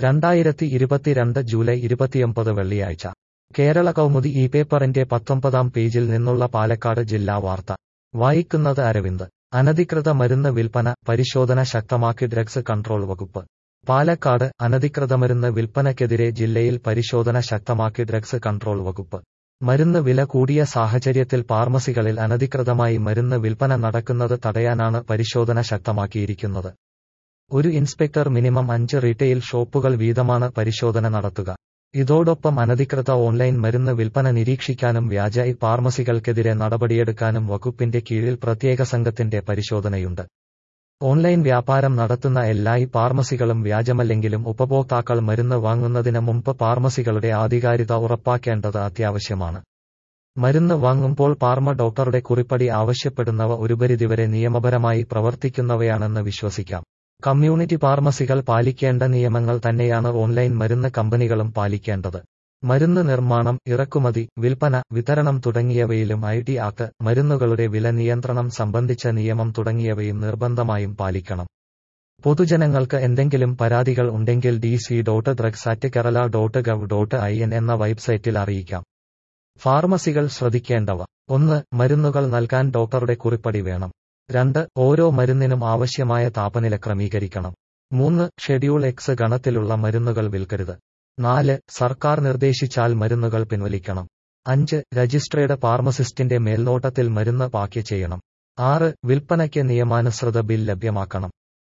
രണ്ടായിരത്തി ഇരുപത്തിരണ്ട് ജൂലൈ ഇരുപത്തിയൊമ്പത് വെള്ളിയാഴ്ച കേരള കൗമുദി ഈ പേപ്പറിന്റെ പത്തൊമ്പതാം പേജിൽ നിന്നുള്ള പാലക്കാട് ജില്ലാ വാർത്ത വായിക്കുന്നത് അരവിന്ദ് അനധികൃത മരുന്ന് വിൽപ്പന പരിശോധന ശക്തമാക്കി ഡ്രഗ്സ് കൺട്രോൾ വകുപ്പ് പാലക്കാട് അനധികൃത മരുന്ന് വിൽപ്പനയ്ക്കെതിരെ ജില്ലയിൽ പരിശോധന ശക്തമാക്കി ഡ്രഗ്സ് കൺട്രോൾ വകുപ്പ് മരുന്ന് വില കൂടിയ സാഹചര്യത്തിൽ ഫാർമസികളിൽ അനധികൃതമായി മരുന്ന് വിൽപ്പന നടക്കുന്നത് തടയാനാണ് പരിശോധന ശക്തമാക്കിയിരിക്കുന്നത് ഒരു ഇൻസ്പെക്ടർ മിനിമം അഞ്ച് റീറ്റെയിൽ ഷോപ്പുകൾ വീതമാണ് പരിശോധന നടത്തുക ഇതോടൊപ്പം അനധികൃത ഓൺലൈൻ മരുന്ന് വിൽപ്പന നിരീക്ഷിക്കാനും വ്യാജ ഇ ഫാർമസികൾക്കെതിരെ നടപടിയെടുക്കാനും വകുപ്പിന്റെ കീഴിൽ പ്രത്യേക സംഘത്തിന്റെ പരിശോധനയുണ്ട് ഓൺലൈൻ വ്യാപാരം നടത്തുന്ന എല്ലാ ഇ ഫാർമസികളും വ്യാജമല്ലെങ്കിലും ഉപഭോക്താക്കൾ മരുന്ന് വാങ്ങുന്നതിന് മുമ്പ് ഫാർമസികളുടെ ആധികാരികത ഉറപ്പാക്കേണ്ടത് അത്യാവശ്യമാണ് മരുന്ന് വാങ്ങുമ്പോൾ ഫാർമ ഡോക്ടറുടെ കുറിപ്പടി ആവശ്യപ്പെടുന്നവ ഒരുപരിധിവരെ നിയമപരമായി പ്രവർത്തിക്കുന്നവയാണെന്ന് വിശ്വസിക്കാം കമ്മ്യൂണിറ്റി ഫാർമസികൾ പാലിക്കേണ്ട നിയമങ്ങൾ തന്നെയാണ് ഓൺലൈൻ മരുന്ന് കമ്പനികളും പാലിക്കേണ്ടത് മരുന്ന് നിർമ്മാണം ഇറക്കുമതി വിൽപ്പന വിതരണം തുടങ്ങിയവയിലും ഐ ടി ആക്ട് മരുന്നുകളുടെ വില നിയന്ത്രണം സംബന്ധിച്ച നിയമം തുടങ്ങിയവയും നിർബന്ധമായും പാലിക്കണം പൊതുജനങ്ങൾക്ക് എന്തെങ്കിലും പരാതികൾ ഉണ്ടെങ്കിൽ D C dot drugs at Kerala dot gov dot I N എന്ന വെബ്സൈറ്റിൽ അറിയിക്കാം ഫാർമസികൾ ശ്രദ്ധിക്കേണ്ടവ ഒന്ന് മരുന്നുകൾ നൽകാൻ ഡോക്ടറുടെ കുറിപ്പടി വേണം രണ്ട് ഓരോ മരുന്നിനും ആവശ്യമായ താപനില ക്രമീകരിക്കണം മൂന്ന് ഷെഡ്യൂൾ എക്സ് ഗണത്തിലുള്ള മരുന്നുകൾ വിൽക്കരുത് നാല് സർക്കാർ നിർദ്ദേശിച്ചാൽ മരുന്നുകൾ പിൻവലിക്കണം അഞ്ച് രജിസ്ട്രേഡ് ഫാർമസിസ്റ്റിന്റെ മേൽനോട്ടത്തിൽ മരുന്ന് പാക്ക് ചെയ്യണം ആറ് വിൽപ്പനയ്ക്ക് നിയമാനുസൃത ബിൽ ലഭ്യമാക്കണം